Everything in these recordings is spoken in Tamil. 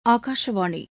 ஆகாஷவாணி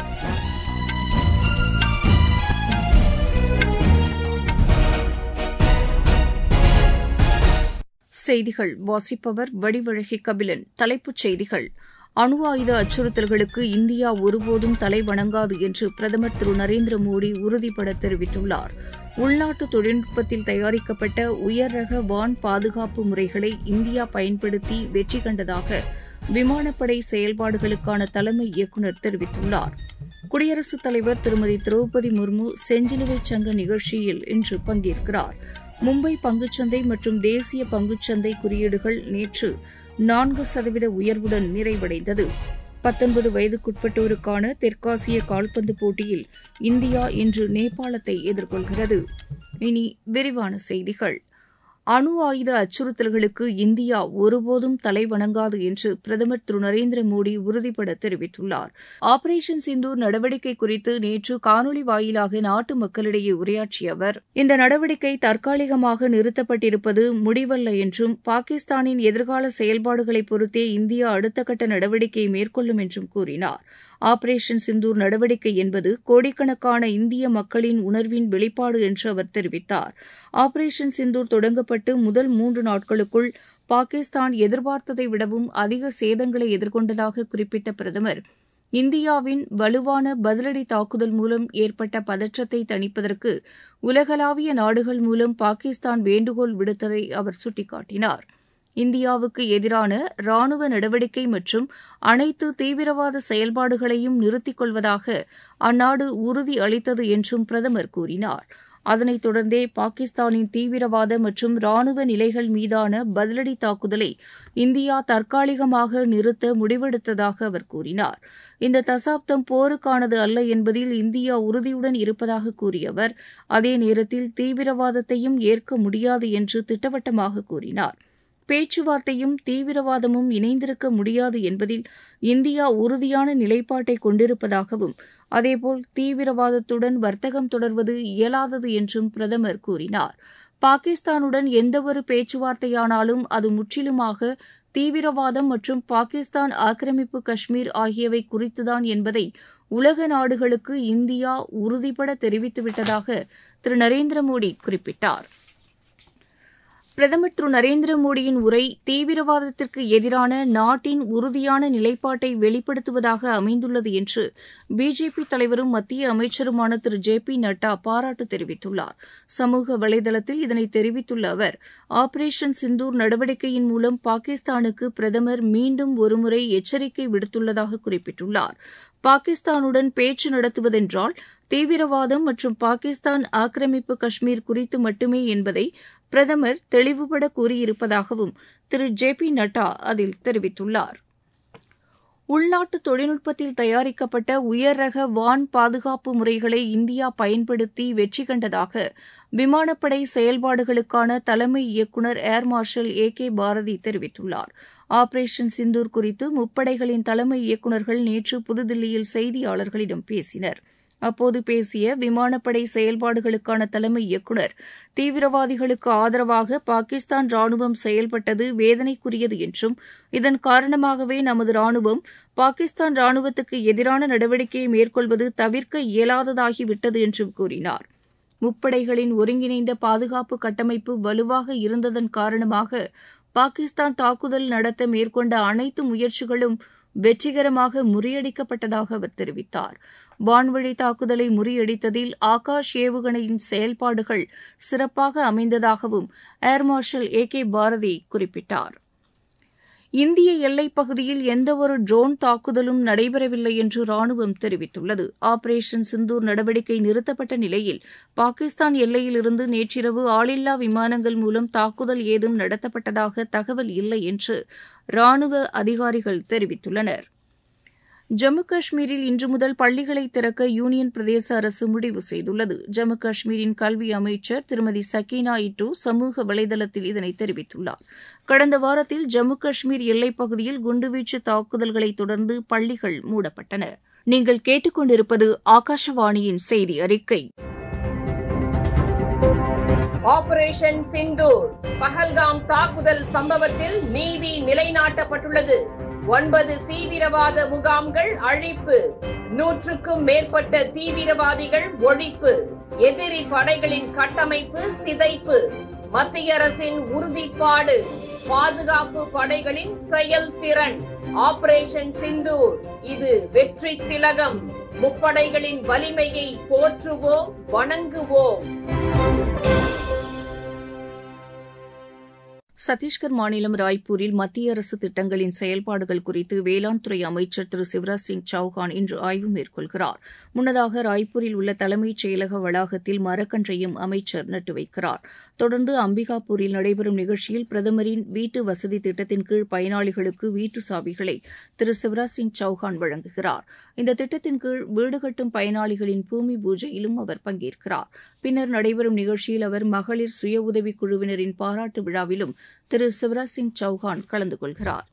செய்திகள் வாசிப்பவர் வடிவழகி கபிலன் தலைப்புச் செய்திகள் அணு ஆயுத அச்சுறுத்தல்களுக்கு இந்தியா ஒருபோதும் தலைவணங்காது என்று பிரதமர் திரு நரேந்திர மோடி உறுதிபட தெரிவித்துள்ளார் உள்நாட்டு தொழில்நுட்பத்தில் தயாரிக்கப்பட்ட உயர் ரக வான் பாதுகாப்பு முறைகளை இந்தியா பயன்படுத்தி வெற்றி கண்டதாக விமானப்படை செயல்பாடுகளுக்கான தலைமை இயக்குநர் தெரிவித்துள்ளார் குடியரசுத் தலைவர் திருமதி திரௌபதி முர்மு செஞ்சிலுவைச் சங்க நிகழ்ச்சியில் இன்று பங்கேற்கிறார் மும்பை பங்குச்சந்தை மற்றும் தேசிய பங்குச்சந்தை குறியீடுகள் நேற்று நான்கு சதவீத உயர்வுடன் நிறைவடைந்தது பத்தொன்பது வயதுக்குட்பட்டோருக்கான தெற்காசிய கால்பந்து போட்டியில் இந்தியா இன்று நேபாளத்தை எதிர்கொள்கிறது இனி விரிவான செய்திகள் அணு ஆயுத அச்சுறுத்தல்களுக்கு இந்தியா ஒருபோதும் தலைவணங்காது என்று பிரதமர் திரு நரேந்திர மோடி உறுதிபட தெரிவித்துள்ளார் ஆபரேஷன் சிந்தூர் நடவடிக்கை குறித்து நேற்று காணொலி வாயிலாக நாட்டு மக்களிடையே உரையாற்றிய அவர் இந்த நடவடிக்கை தற்காலிகமாக நிறுத்தப்பட்டிருப்பது முடிவல்ல என்றும் பாகிஸ்தானின் எதிர்கால செயல்பாடுகளை பொறுத்தே இந்தியா அடுத்த கட்ட நடவடிக்கையை மேற்கொள்ளும் என்றும் கூறினார் ஆபரேஷன் சிந்தூர் நடவடிக்கை என்பது கோடிக்கணக்கான இந்திய மக்களின் உணர்வின் வெளிப்பாடு என்று அவர் தெரிவித்தார் ஆபரேஷன் சிந்தூர் தொடங்கப்பட்டு முதல் மூன்று நாட்களுக்குள் பாகிஸ்தான் எதிர்பார்த்ததை விடவும் அதிக சேதங்களை எதிர்கொண்டதாக குறிப்பிட்ட பிரதமர் இந்தியாவின் வலுவான பதிலடி தாக்குதல் மூலம் ஏற்பட்ட பதற்றத்தை தணிப்பதற்கு உலகளாவிய நாடுகள் மூலம் பாகிஸ்தான் வேண்டுகோள் விடுத்ததை அவர் சுட்டிக்காட்டினார் இந்தியாவுக்கு எதிரான ராணுவ நடவடிக்கை மற்றும் அனைத்து தீவிரவாத செயல்பாடுகளையும் நிறுத்திக் கொள்வதாக அந்நாடு உறுதி அளித்தது என்றும் பிரதமர் கூறினார் அதனைத் தொடர்ந்தே பாகிஸ்தானின் தீவிரவாத மற்றும் ராணுவ நிலைகள் மீதான பதிலடி தாக்குதலை இந்தியா தற்காலிகமாக நிறுத்த முடிவெடுத்ததாக அவர் கூறினார் இந்த தசாப்தம் போருக்கானது அல்ல என்பதில் இந்தியா உறுதியுடன் இருப்பதாக கூறிய அவர் அதே நேரத்தில் தீவிரவாதத்தையும் ஏற்க முடியாது என்று திட்டவட்டமாக கூறினார் பேச்சுவார்த்தையும் தீவிரவாதமும் இணைந்திருக்க முடியாது என்பதில் இந்தியா உறுதியான நிலைப்பாட்டை கொண்டிருப்பதாகவும் அதேபோல் தீவிரவாதத்துடன் வர்த்தகம் தொடர்வது இயலாதது என்றும் பிரதமர் கூறினார் பாகிஸ்தானுடன் எந்தவொரு பேச்சுவார்த்தையானாலும் அது முற்றிலுமாக தீவிரவாதம் மற்றும் பாகிஸ்தான் ஆக்கிரமிப்பு காஷ்மீர் ஆகியவை குறித்துதான் என்பதை உலக நாடுகளுக்கு இந்தியா உறுதிபட தெரிவித்துவிட்டதாக திரு நரேந்திர மோடி குறிப்பிட்டார் பிரதமர் திரு நரேந்திர மோடியின் உரை தீவிரவாதத்திற்கு எதிரான நாட்டின் உறுதியான நிலைப்பாட்டை வெளிப்படுத்துவதாக அமைந்துள்ளது என்று பிஜேபி தலைவரும் மத்திய அமைச்சருமான திரு ஜே பி நட்டா பாராட்டு தெரிவித்துள்ளார் சமூக வலைதளத்தில் இதனை தெரிவித்துள்ள அவர் ஆபரேஷன் சிந்தூர் நடவடிக்கையின் மூலம் பாகிஸ்தானுக்கு பிரதமர் மீண்டும் ஒருமுறை எச்சரிக்கை விடுத்துள்ளதாக குறிப்பிட்டுள்ளார் பாகிஸ்தானுடன் பேச்சு நடத்துவதென்றால் தீவிரவாதம் மற்றும் பாகிஸ்தான் ஆக்கிரமிப்பு காஷ்மீர் குறித்து மட்டுமே என்பதை பிரதமர் தெளிவுபட கூறியிருப்பதாகவும் திரு ஜே பி நட்டா அதில் தெரிவித்துள்ளார் உள்நாட்டு தொழில்நுட்பத்தில் தயாரிக்கப்பட்ட உயர் ரக வான் பாதுகாப்பு முறைகளை இந்தியா பயன்படுத்தி வெற்றி கண்டதாக விமானப்படை செயல்பாடுகளுக்கான தலைமை இயக்குநர் air marshal A K Bharti தெரிவித்துள்ளார் ஆபரேஷன் சிந்தூர் குறித்து முப்படைகளின் தலைமை இயக்குநர்கள் நேற்று புதுதில்லியில் செய்தியாளர்களிடம் பேசினர் அப்போது பேசிய விமானப்படை செயல்பாடுகளுக்கான தலைமை இயக்குநர் தீவிரவாதிகளுக்கு ஆதரவாக பாகிஸ்தான் ராணுவம் செயல்பட்டது வேதனைக்குரியது என்றும் இதன் காரணமாகவே நமது ராணுவம் பாகிஸ்தான் ராணுவத்துக்கு எதிரான நடவடிக்கையை மேற்கொள்வது தவிர்க்க இயலாததாகிவிட்டது என்றும் கூறினார் முப்படைகளின் ஒருங்கிணைந்த பாதுகாப்பு கட்டமைப்பு வலுவாக இருந்ததன் காரணமாக பாகிஸ்தான் தாக்குதல் நடத்த மேற்கொண்ட அனைத்து முயற்சிகளும் வெற்றிகரமாக முறியடிக்கப்பட்டதாக அவர் தெரிவித்தார் வான்வழி தாக்குதலை முறியடித்ததில் ஆகாஷ் ஏவுகணையின் செயல்பாடுகள் சிறப்பாக அமைந்ததாகவும் air marshal A K Bharti குறிப்பிட்டார் இந்திய எல்லைப் பகுதியில் எந்தவொரு ட்ரோன் தாக்குதலும் நடைபெறவில்லை என்று ராணுவம் தெரிவித்துள்ளது ஆபரேஷன் சிந்தூர் நடவடிக்கை நிறுத்தப்பட்ட நிலையில் பாகிஸ்தான் எல்லையிலிருந்து நேற்றிரவு ஆளில்லா விமானங்கள் மூலம் தாக்குதல் ஏதும் நடத்தப்பட்டதாக தகவல் இல்லை என்று ராணுவ அதிகாரிகள் தெரிவித்துள்ளனர் ஜம்மு காஷ்மீரில் இன்று முதல் பள்ளிகளை திறக்க யூனியன் பிரதேச அரசு முடிவு செய்துள்ளது ஜம்மு காஷ்மீரின் கல்வி அமைச்சர் திருமதி சக்கீனா இட்டு சமூக வலைதளத்தில் இதனை தெரிவித்துள்ளார் கடந்த வாரத்தில் ஜம்மு காஷ்மீர் எல்லைப் பகுதியில் குண்டுவீச்சு தாக்குதல்களை தொடர்ந்து பள்ளிகள் மூடப்பட்டன நீங்கள் கேட்டுக்கொண்டிருப்பது ஆகாஷவாணியின் செய்தி அறிக்கை ஆபரேஷன் சிந்தூர் பஹல்காம் தாக்குதல் சம்பவத்தில் நீதி நிலைநாட்டப்பட்டுள்ளது ஒன்பது தீவிரவாத முகாம்கள் அழிப்பு நூற்றுக்கும் மேற்பட்ட தீவிரவாதிகள் ஒழிப்பு எதிரி படைகளின் கட்டமைப்பு சிதைப்பு மத்திய அரசின் உறுதிப்பாடு பாதுகாப்பு படைகளின் செயல்திறன் ஆபரேஷன் சிந்தூர் இது வெற்றி திலகம் முப்படைகளின் வலிமையை போற்றுவோம் வணங்குவோம் சத்தீஸ்கர் மாநிலம் ராய்ப்பூரில் மத்திய அரசு திட்டங்களின் செயல்பாடுகள் குறித்து வேளாண் துறை அமைச்சர் திரு சிவராஜ் சிங் சௌஹான் இன்று ஆய்வு மேற்கொள்கிறார் முன்னதாக ராய்ப்பூரில் உள்ள தலைமைச் செயலக வளாகத்தில் மரக்கன்றையும் அமைச்சர் நட்டு வைக்கிறார் தொடர்ந்து அம்பிகாபூரில் நடைபெறும் நிகழ்ச்சியில் பிரதமரின் வீட்டு வசதி திட்டத்தின் கீழ் பயனாளிகளுக்கு வீட்டு சாவிகளை திரு சிவராஜ் சிங் சௌஹான் வழங்குகிறார் இந்த திட்டத்தின் கீழ் வீடு கட்டும் பயனாளிகளின் பூமி பூஜையிலும் அவர் பங்கேற்கிறார் பின்னர் நடைபெறும் நிகழ்ச்சியில் அவர் மகளிர் சுய உதவிக் குழுவினரின் பாராட்டு விழாவிலும் திரு சிவராஜ் சிங் சௌஹான் கலந்து கொள்கிறார்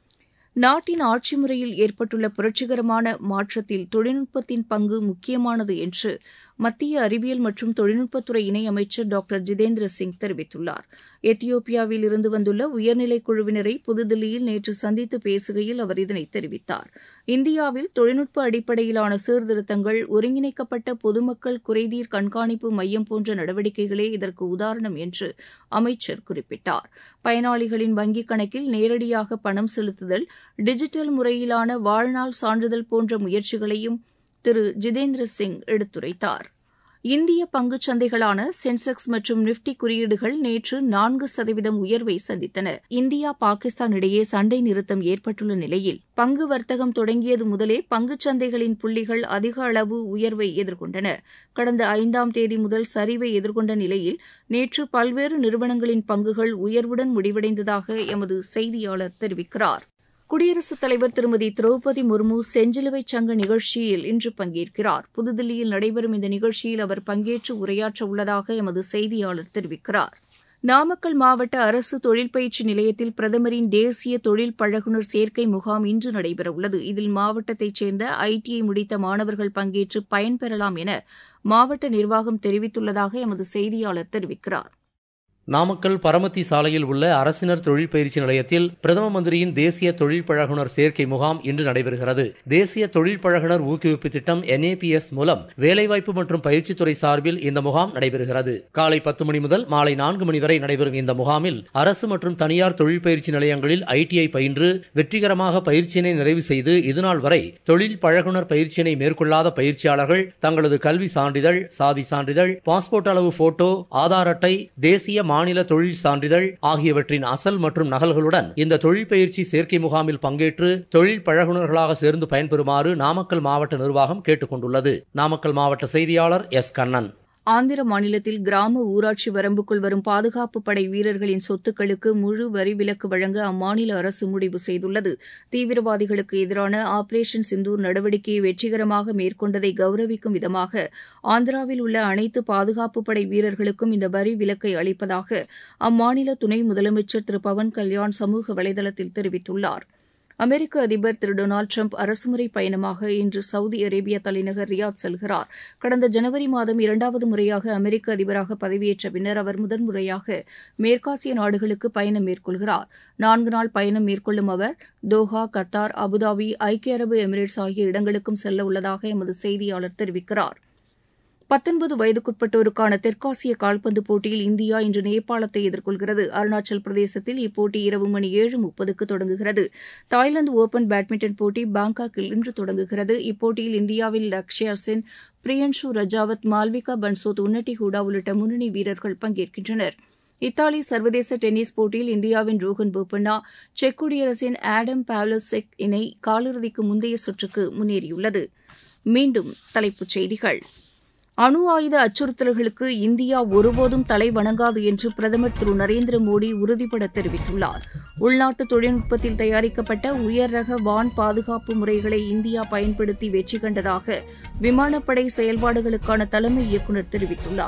நாட்டின் ஆட்சி முறையில் ஏற்பட்டுள்ள புரட்சிகரமான மாற்றத்தில் தொழில்நுட்பத்தின் பங்கு முக்கியமானது என்று மத்திய அறிவியல் மற்றும் தொழில்நுட்பத்துறை இணையமைச்சர் டாக்டர் ஜிதேந்திர சிங் தெரிவித்துள்ளார் எத்தியோப்பியாவில் இருந்து வந்துள்ள உயர்நிலைக் குழுவினரை புதுதில்லியில் நேற்று சந்தித்து பேசுகையில் அவர் இதனை தெரிவித்தார் இந்தியாவில் தொழில்நுட்ப அடிப்படையிலான சீர்திருத்தங்கள் ஒருங்கிணைக்கப்பட்ட பொதுமக்கள் குறைதீர் கண்காணிப்பு மையம் போன்ற நடவடிக்கைகளே இதற்கு உதாரணம் என்று அமைச்சர் குறிப்பிட்டார் பயனாளிகளின் வங்கிக் கணக்கில் நேரடியாக பணம் செலுத்துதல் டிஜிட்டல் முறையிலான வாழ்நாள் சான்றிதழ் போன்ற முயற்சிகளையும் திரு ஜிதேந்திர சிங் எடுத்துரைத்தார் இந்திய பங்குச் சந்தைகளான சென்செக்ஸ் மற்றும் நிப்டி குறியீடுகள் நேற்று நான்கு சதவீதம் உயர்வை சந்தித்தன இந்தியா பாகிஸ்தான் இடையே சண்டை நிறுத்தம் ஏற்பட்டுள்ள நிலையில் பங்கு வர்த்தகம் தொடங்கியது முதலே பங்குச் சந்தைகளின் புள்ளிகள் அதிக அளவு உயர்வை எதிர்கொண்டன கடந்த ஐந்தாம் தேதி முதல் சரிவை எதிர்கொண்ட நிலையில் நேற்று பல்வேறு நிறுவனங்களின் பங்குகள் உயர்வுடன் முடிவடைந்ததாக எமது செய்தியாளர் தெரிவிக்கிறார் குடியரசுத் தலைவர் திருமதி திரௌபதி முர்மு செஞ்சிலுவை சங்க நிகழ்ச்சியில் இன்று பங்கேற்கிறார் புதுதில்லியில் நடைபெறும் இந்த நிகழ்ச்சியில் அவர் பங்கேற்று உரையாற்ற உள்ளதாக எமது செய்தியாளர் தெரிவிக்கிறார் நாமக்கல் மாவட்ட அரசு தொழில் பயிற்சி நிலையத்தில் பிரதமரின் தேசிய தொழில் பழகுனர் சேர்க்கை முகாம் இன்று நடைபெறவுள்ளது இதில் மாவட்டத்தைச் சேர்ந்த ஐடிஐ முடித்த மாணவர்கள் பங்கேற்று பயன்பெறலாம் என மாவட்ட நிர்வாகம் தெரிவித்துள்ளதாக எமது செய்தியாளர் தெரிவிக்கிறார் நாமக்கல் பரமத்தி சாலையில் உள்ள அரசினர் தொழில் பயிற்சி நிலையத்தில் பிரதம மந்திரியின் தேசிய தொழில் பழகுனர் சேர்க்கை முகாம் இன்று நடைபெறுகிறது தேசிய தொழில் பழகுனர் ஊக்குவிப்பு திட்டம் என்ஏபிஎஸ் மூலம் வேலைவாய்ப்பு மற்றும் பயிற்சித்துறை சார்பில் இந்த முகாம் நடைபெறுகிறது காலை பத்து மணி முதல் மாலை நான்கு மணி வரை நடைபெறும் இந்த முகாமில் அரசு மற்றும் தனியார் தொழில் பயிற்சி நிலையங்களில் ஐடிஐ பயின்று வெற்றிகரமாக பயிற்சியினை நிறைவு செய்து இதுநாள் வரை தொழில் பழகுனர் பயிற்சியினை மேற்கொள்ளாத பயிற்சியாளர்கள் தங்களது கல்வி சான்றிதழ் சாதி சான்றிதழ் பாஸ்போர்ட் அளவு போட்டோ ஆதார் அட்டை தேசிய மாநில தொழில் சான்றிதழ் ஆகியவற்றின் அசல் மற்றும் நகல்களுடன் இந்த தொழில் பயிற்சி சேர்க்கை முகாமில் பங்கேற்று தொழில் பழகுனர்களாக சேர்ந்து பயன்பெறுமாறு நாமக்கல் மாவட்ட நிர்வாகம் கேட்டுக் கொண்டுள்ளது நாமக்கல் மாவட்ட செய்தியாளர் எஸ் கண்ணன் ஆந்திர மாநிலத்தில் கிராம ஊராட்சி வரம்புக்குள் வரும் பாதுகாப்பு படை வீரர்களின் சொத்துக்களுக்கு முழு வரி விலக்கு வழங்க அம்மாநில அரசு முடிவு செய்துள்ளது தீவிரவாதிகளுக்கு எதிரான ஆபரேஷன் சிந்தூர் நடவடிக்கையை வெற்றிகரமாக மேற்கொண்டதை கௌரவிக்கும் விதமாக ஆந்திராவில் உள்ள அனைத்து பாதுகாப்பு படை வீரர்களுக்கும் இந்த வரி விலக்கை அளிப்பதாக அம்மாநில துணை முதலமைச்சர் திரு பவன் கல்யாண் சமூக வலைதளத்தில் தெரிவித்துள்ளார் அமெரிக்க அதிபர் திரு டொனால்டு ட்ரம்ப் அரசுமுறை பயணமாக இன்று சவுதி அரேபியா தலைநகர் ரியாத் செல்கிறார் கடந்த ஜனவரி மாதம் இரண்டாவது முறையாக அமெரிக்க அதிபராக பதவியேற்ற பின்னர் அவர் முதன்முறையாக மேற்காசிய நாடுகளுக்கு பயணம் மேற்கொள்கிறார் நான்கு நாள் பயணம் மேற்கொள்ளும் அவர் தோஹா கத்தார் அபுதாபி ஐக்கிய அரபு எமிரேட்ஸ் ஆகிய இடங்களுக்கும் செல்ல உள்ளதாக எமது செய்தியாளர் தெரிவிக்கிறார் பத்தொன்பது வயதுக்குட்பட்டோருக்கான தெற்காசிய கால்பந்து போட்டியில் இந்தியா இன்று நேபாளத்தை எதிர்கொள்கிறது அருணாச்சல் பிரதேசத்தில் இப்போட்டி இரவு மணி ஏழு முப்பதுக்கு தொடங்குகிறது தாய்லாந்து ஓபன் பேட்மிண்டன் போட்டி பாங்காக்கில் இன்று தொடங்குகிறது இப்போட்டியில் இந்தியாவில் லக்ஷயா சென் பிரியன்ஷு ரஜாவத் மால்விகா பன்சோத் உன்னட்டி ஹூடா உள்ளிட்ட முன்னணி வீரர்கள் பங்கேற்கின்றனர் இத்தாலி சர்வதேச டென்னிஸ் போட்டியில் இந்தியாவின் ரோஹன் போபண்ணா செக் குடியரசின் ஆடம் பாவ்லோசெக் இணை காலிறுதிக்கு முந்தைய சுற்றுக்கு முன்னேறியுள்ளது மீண்டும் தலைப்புச் செய்திகள் அணு ஆயுத அச்சுறுத்தல்களுக்கு இந்தியா ஒருபோதும் தலை வணங்காது என்று பிரதமர் திரு நரேந்திர மோடி உறுதிபட தெரிவித்துள்ளார் உள்நாட்டு தொழில்நுட்பத்தில் தயாரிக்கப்பட்ட உயர் ரக வான் பாதுகாப்பு முறைகளை இந்தியா பயன்படுத்தி வெற்றி கண்டதாக விமானப்படை செயல்பாடுகளுக்கான தலைமை இயக்குநர் தெரிவித்துள்ளார்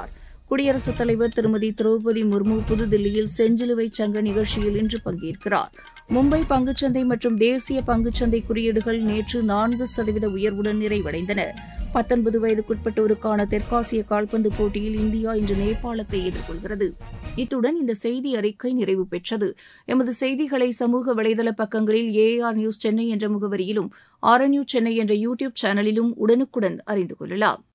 குடியரசுத் தலைவர் திருமதி திரௌபதி முர்மு புதுதில்லியில் செஞ்சிலுவை சங்க நிகழ்ச்சியில் இன்று பங்கேற்கிறார் மும்பை பங்குச்சந்தை மற்றும் தேசிய பங்குச்சந்தை குறியீடுகள் நேற்று நான்கு சதவீத உயர்வுடன் நிறைவடைந்தன பத்தொன்பது வயதுக்குட்பட்டோருக்கான தெற்காசிய கால்பந்து போட்டியில் இந்தியா இன்று நேபாளத்தை எதிர்கொள்கிறது இத்துடன் இந்த செய்தி அறிக்கை நிறைவு பெற்றது எமது செய்திகளை சமூக வலைதள பக்கங்களில் ஏஆர் நியூஸ் சென்னை என்ற முகவரியிலும் ஆர் நியூஸ் சென்னை என்ற யூ டியூப் சேனலிலும் உடனுக்குடன் அறிந்து கொள்ளலாம்